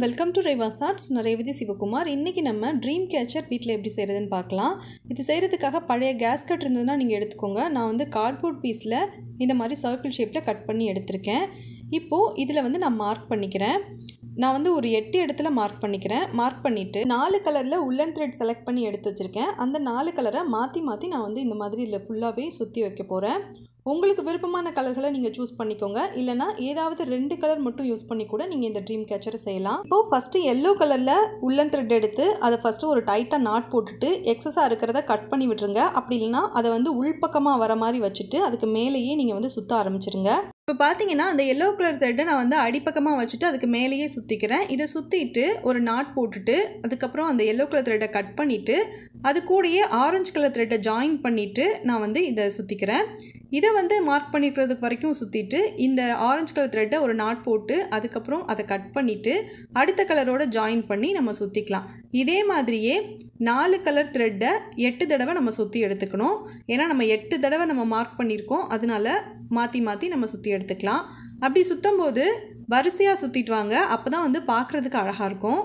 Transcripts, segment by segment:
welcome to Reva's arts நான் ரேவதி சிவகுமார் இன்றைக்கி நம்ம ட்ரீம் கேச்சர் வீட்டில் எப்படி செய்கிறதுன்னு பார்க்கலாம் இது செய்கிறதுக்காக பழைய கேஸ் கட் இருந்ததுன்னா நீங்கள் எடுத்துக்கோங்க நான் வந்து கார்ட்போர்ட் பீஸில் இந்த மாதிரி சர்க்கிள் ஷேப்பில் கட் பண்ணி எடுத்திருக்கேன் இப்போது இதில் வந்து நான் மார்க் பண்ணிக்கிறேன் நான் வந்து ஒரு எட்டு இடத்துல மார்க் பண்ணிக்கிறேன் மார்க் பண்ணிவிட்டு நாலு கலரில் உள்ளன் த்ரெட் செலக்ட் பண்ணி எடுத்து வச்சுருக்கேன் அந்த நாலு கலரை மாற்றி மாற்றி நான் வந்து இந்த மாதிரி இதில் ஃபுல்லாகவே சுற்றி வைக்க போகிறேன் உங்களுக்கு விருப்பமான கலர்களை நீங்கள் சூஸ் பண்ணிக்கோங்க இல்லைனா ஏதாவது ரெண்டு கலர் மட்டும் யூஸ் பண்ணி கூட நீங்கள் இந்த ட்ரீம் கேச்சரை செய்யலாம் இப்போது ஃபஸ்ட்டு எல்லோ கலரில் உள்ளன் த்ரெட் எடுத்து அதை ஃபஸ்ட்டு ஒரு டைட்டாக நாட் போட்டுட்டு எக்ஸஸாக இருக்கிறத கட் பண்ணி விட்டுருங்க அப்படி இல்லைனா அதை வந்து உள்பக்கமாக வர மாதிரி வச்சுட்டு அதுக்கு மேலேயே நீங்கள் வந்து சுற்ற ஆரம்பிச்சிருங்க இப்போ பார்த்தீங்கன்னா அந்த எல்லோ கலர் த்ரெட்டை நான் வந்து அடிப்பக்கமாக வச்சுட்டு அதுக்கு மேலேயே சுற்றிக்கிறேன் இதை சுற்றிட்டு ஒரு நாட் போட்டுட்டு அதுக்கப்புறம் அந்த எல்லோ கலர் த்ரெட்டை கட் பண்ணிவிட்டு அது கூடயே ஆரஞ்சு கலர் த்ரெட்டை ஜாயின் பண்ணிவிட்டு நான் வந்து இதை சுற்றிக்கிறேன் இதை வந்து மார்க் பண்ணிக்கிறதுக்கு வரைக்கும் சுற்றிட்டு இந்த ஆரஞ்சு கலர் த்ரெட்டை ஒரு நாட் போட்டு அதுக்கப்புறம் அதை கட் பண்ணிவிட்டு அடுத்த கலரோட ஜாயின் பண்ணி நம்ம சுற்றிக்கலாம் இதே மாதிரியே நாலு கலர் த்ரெட்டை எட்டு தடவை நம்ம சுற்றி எடுத்துக்கணும் ஏன்னா நம்ம எட்டு தடவை நம்ம மார்க் பண்ணியிருக்கோம் அதனால மாற்றி மாற்றி நம்ம சுற்றி எடுத்துக்கலாம் அப்படி சுற்றும் போது வரிசையாக சுற்றிட்டு வாங்க அப்போ தான் வந்து பார்க்குறதுக்கு அழகாக இருக்கும்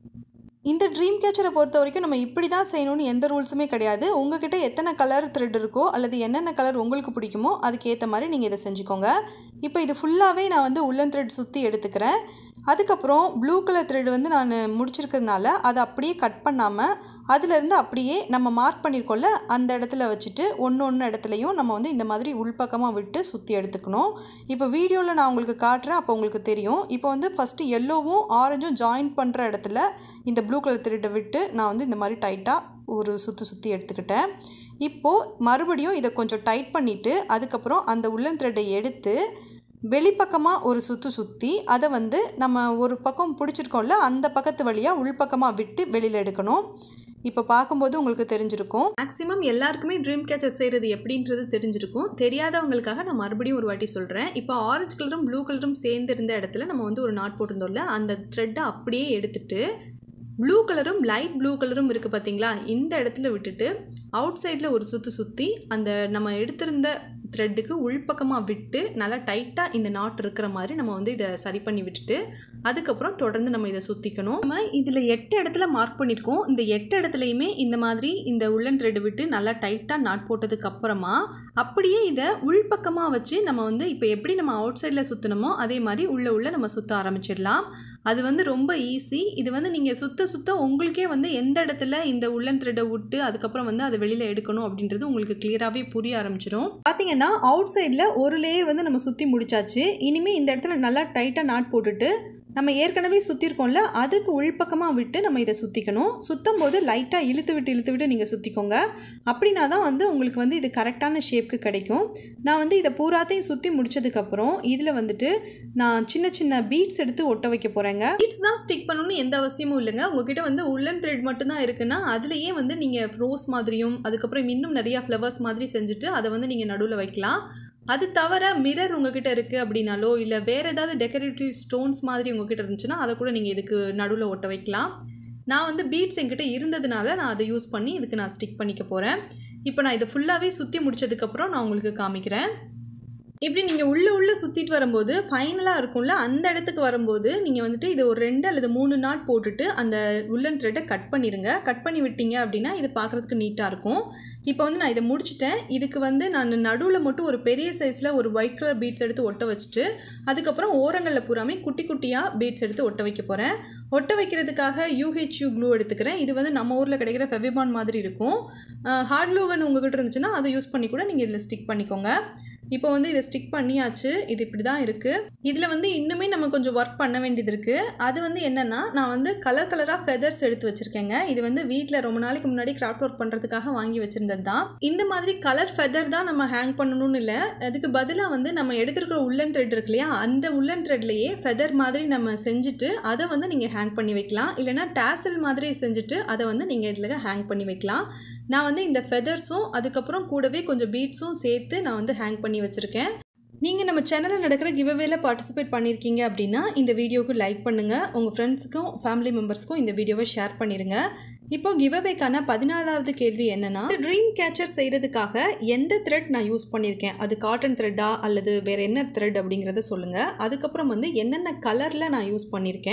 இந்த ட்ரீம் கேச்சரை பொறுத்த வரைக்கும் நம்ம இப்படி தான் செய்யணும்னு எந்த ரூல்ஸுமே கிடையாது உங்ககிட்ட எத்தனை கலர் த்ரெட் இருக்கோ அல்லது என்னென்ன கலர் உங்களுக்கு பிடிக்குமோ அதுக்கு ஏற்ற மாதிரி நீங்கள் இதை செஞ்சுக்கோங்க இப்போ இது ஃபுல்லாகவே நான் வந்து உள்ளன் த்ரெட் சுற்றி எடுத்துக்கிறேன் அதுக்கப்புறம் ப்ளூ கலர் த்ரெட் வந்து நான் முடிச்சிருக்கிறதுனால அதை அப்படியே கட் பண்ணாமல் அதுலேருந்து அப்படியே நம்ம மார்க் பண்ணியிருக்கோம்ல அந்த இடத்துல வச்சுட்டு ஒன்று ஒன்று இடத்துலையும் நம்ம வந்து இந்த மாதிரி உள்பக்கமாக விட்டு சுற்றி எடுத்துக்கணும் இப்போ வீடியோவில் நான் உங்களுக்கு காட்டுறேன் அப்போ உங்களுக்கு தெரியும் இப்போ வந்து ஃபஸ்ட்டு எல்லோவும் ஆரஞ்சும் ஜாயின் பண்ணுற இடத்துல இந்த ப்ளூ கலர் த்ரெட்டை விட்டு நான் வந்து இந்த மாதிரி டைட்டாக ஒரு சுற்றி சுற்றி எடுத்துக்கிட்டேன் இப்போது மறுபடியும் இதை கொஞ்சம் டைட் பண்ணிவிட்டு அதுக்கப்புறம் அந்த உள்ளன் த்ரெட்டை எடுத்து வெளிப்பக்கமாக ஒரு சுற்று சுற்றி அதை வந்து நம்ம ஒரு பக்கம் பிடிச்சிருக்கோம்ல அந்த பக்கத்து வழியாக உள்பக்கமாக விட்டு வெளியில் எடுக்கணும் இப்போ பார்க்கும்போது உங்களுக்கு தெரிஞ்சிருக்கும் மேக்ஸிமம் எல்லாருக்குமே ட்ரீம் கேச்சர் செய்கிறது எப்படின்றது தெரிஞ்சிருக்கும் தெரியாதவங்களுக்காக நான் மறுபடியும் ஒரு வாட்டி சொல்கிறேன் இப்போ ஆரஞ்சு கலரும் ப்ளூ கலரும் சேர்ந்து இருந்த இடத்துல நம்ம வந்து ஒரு நாட் போட்டிருந்தோம்ல அந்த த்ரெட்டை அப்படியே எடுத்துட்டு ப்ளூ கலரும் லைட் ப்ளூ கலரும் இருக்குது பார்த்தீங்களா இந்த இடத்துல விட்டுட்டு அவுட் சைடில் ஒரு சுற்றி சுற்றி அந்த நம்ம எடுத்திருந்த த்ரெட்டுக்கு உள்பக்கமாக விட்டு நல்லா டைட்டாக இந்த நாட் இருக்கிற மாதிரி நம்ம வந்து இதை சரி பண்ணி விட்டுட்டு அதுக்கப்புறம் தொடர்ந்து நம்ம இதை சுற்றிக்கணும் நம்ம இதில் எட்டு இடத்துல மார்க் பண்ணியிருக்கோம் இந்த எட்டு இடத்துலையுமே இந்த மாதிரி இந்த உள்ளன் த்ரெட் விட்டு நல்லா டைட்டாக நாட் போட்டதுக்கு அப்புறமா அப்படியே இதை உள்பக்கமாக வச்சு நம்ம வந்து இப்போ எப்படி நம்ம அவுட் சைடில் சுற்றணுமோ அதே மாதிரி உள்ளே உள்ள நம்ம சுற்ற ஆரம்பிச்சிடலாம் அது வந்து ரொம்ப ஈஸி இது வந்து நீங்கள் சுத்த சுத்த உங்களுக்கே வந்து எந்த இடத்துல இந்த உள்ளன் த்ரெட்டை விட்டு அதுக்கப்புறம் வந்து அதை வெளியில் எடுக்கணும் அப்படின்றது உங்களுக்கு கிளியராகவே புரிய ஆரம்பிச்சிடும் பார்த்தீங்கன்னா அவுட் சைடில் ஒரு லேயர் வந்து நம்ம சுற்றி முடிச்சாச்சு இனிமேல் இந்த இடத்துல நல்லா டைட்டாக நாட் போட்டுட்டு நம்ம ஏற்கனவே சுற்றிருக்கோம்ல அதுக்கு உள்பக்கமாக விட்டு நம்ம இதை சுற்றிக்கணும் சுற்றும் போது லைட்டாக இழுத்து விட்டு இழுத்து விட்டு நீங்கள் சுற்றிக்கோங்க அப்படின்னா தான் வந்து உங்களுக்கு வந்து இது கரெக்டான ஷேப்க்கு கிடைக்கும் நான் வந்து இதை பூராத்தையும் சுற்றி முடிச்சதுக்கப்புறம் இதில் வந்துட்டு நான் சின்ன சின்ன பீட்ஸ் எடுத்து ஒட்ட வைக்க போகிறேங்க பீட்ஸ் தான் ஸ்டிக் பண்ணணும்னு எந்த அவசியமும் இல்லைங்க உங்ககிட்ட வந்து உள்ளன் த்ரெட் மட்டும்தான் இருக்குன்னா அதுலேயே வந்து நீங்கள் ரோஸ் மாதிரியும் அதுக்கப்புறம் இன்னும் நிறையா ஃப்ளவர்ஸ் மாதிரி செஞ்சுட்டு அதை வந்து நீங்கள் நடுவில் வைக்கலாம் அது தவிர மிரர் உங்ககிட்ட இருக்குது அப்படின்னாலோ இல்லை வேறு ஏதாவது டெக்கரேட்டிவ் ஸ்டோன்ஸ் மாதிரி உங்ககிட்ட இருந்துச்சுன்னா அதை கூட நீங்கள் இதுக்கு நடுவில் ஒட்ட வைக்கலாம் நான் வந்து பீட்ஸ் என்கிட்ட இருந்ததுனால நான் அதை யூஸ் பண்ணி இதுக்கு நான் ஸ்டிக் பண்ணிக்க போகிறேன் இப்போ நான் இதை ஃபுல்லாகவே சுற்றி முடிச்சதுக்கப்புறம் நான் உங்களுக்கு காமிக்கிறேன் இப்படி நீங்கள் உள்ளே உள்ளே சுற்றிட்டு வரும்போது ஃபைனலாக இருக்கும்ல அந்த இடத்துக்கு வரும்போது நீங்கள் வந்துட்டு இது ஒரு ரெண்டு அல்லது மூணு நாட் போட்டுட்டு அந்த உள்ளன் த்ரெட்டை கட் பண்ணிடுங்க கட் பண்ணி விட்டீங்க அப்படின்னா இது பார்க்குறதுக்கு நீட்டாக இருக்கும் இப்போ வந்து நான் இதை முடிச்சிட்டேன் இதுக்கு வந்து நான் நடுவில் மட்டும் ஒரு பெரிய சைஸில் ஒரு ஒயிட் கலர் பீட்ஸ் எடுத்து ஒட்ட வச்சுட்டு அதுக்கப்புறம் ஓரங்களில் பூராமே குட்டி குட்டியாக பீட்ஸ் எடுத்து ஒட்ட வைக்க போகிறேன் ஒட்ட வைக்கிறதுக்காக யூஹெச்யூ க்ளூ எடுத்துக்கிறேன் இது வந்து நம்ம ஊரில் கிடைக்கிற ஃபெவிபான் மாதிரி இருக்கும் ஹார்ட் க்ளூவன் உங்ககிட்ட இருந்துச்சுன்னா அதை யூஸ் பண்ணி கூட நீங்கள் இதில் ஸ்டிக் பண்ணிக்கோங்க இப்போ வந்து இதை ஸ்டிக் பண்ணியாச்சு இது இப்படி தான் இருக்குது இதில் வந்து இன்னுமே நம்ம கொஞ்சம் ஒர்க் பண்ண வேண்டியது இருக்குது அது வந்து என்னென்னா நான் வந்து கலர் கலராக ஃபெதர்ஸ் எடுத்து வச்சுருக்கேங்க இது வந்து வீட்டில் ரொம்ப நாளைக்கு முன்னாடி கிராஃப்ட் ஒர்க் பண்ணுறதுக்காக வாங்கி வச்சுருந்தது தான் இந்த மாதிரி கலர் ஃபெதர் தான் நம்ம ஹேங் பண்ணணும்னு இல்லை அதுக்கு பதிலாக வந்து நம்ம எடுத்துருக்கிற உள்ளன் த்ரெட் இருக்கு இல்லையா அந்த உள்ளன் த்ரெட்லேயே ஃபெதர் மாதிரி நம்ம செஞ்சுட்டு அதை வந்து நீங்கள் ஹேங் பண்ணி வைக்கலாம் இல்லைனா டேசல் மாதிரி செஞ்சுட்டு அதை வந்து நீங்கள் இதில் ஹேங் பண்ணி வைக்கலாம் நான் வந்து இந்த ஃபெதர்ஸும் அதுக்கப்புறம் கூடவே கொஞ்சம் பீட்ஸும் சேர்த்து நான் வந்து ஹேங் பண்ணி வச்சுருக்கேன் நீங்கள் நம்ம சேனலில் நடக்கிற கிவ்அவேல பார்ட்டிசிபேட் பண்ணியிருக்கீங்க அப்படின்னா இந்த வீடியோவுக்கு லைக் பண்ணுங்கள் உங்கள் ஃப்ரெண்ட்ஸுக்கும் ஃபேமிலி மெம்பர்ஸ்க்கும் இந்த வீடியோவை ஷேர் பண்ணிடுங்க இப்போ கிவ்அவேக்கான பதினாலாவது கேள்வி என்னன்னா ட்ரீம் கேச்சர் செய்கிறதுக்காக எந்த த்ரெட் நான் யூஸ் பண்ணியிருக்கேன் அது காட்டன் த்ரெட்டா அல்லது வேறு என்ன த்ரெட் அப்படிங்கிறத சொல்லுங்கள் அதுக்கப்புறம் வந்து என்னென்ன கலரில் நான் யூஸ் பண்ணியிருக்கேன்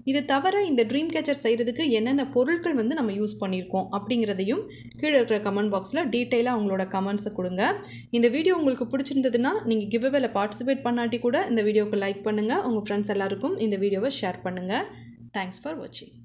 இது தவிர இந்த ட்ரீம் கேச்சர் செய்கிறதுக்கு என்னென்ன பொருட்கள் வந்து நம்ம யூஸ் பண்ணியிருக்கோம் அப்படிங்கிறதையும் கீழே இருக்கிற கமெண்ட் பாக்ஸில் டீட்டெயிலாக உங்களோட கமெண்ட்ஸை கொடுங்க இந்த வீடியோ உங்களுக்கு பிடிச்சிருந்ததுன்னா நீங்கள் கிவ்அவேல பார்ட்டிசிபேட் பண்ணாட்டி கூட இந்த வீடியோக்கு லைக் பண்ணுங்கள் உங்கள் ஃப்ரெண்ட்ஸ் எல்லாருக்கும் இந்த வீடியோவை ஷேர் பண்ணுங்கள் தேங்க்ஸ் ஃபார் வாட்சிங்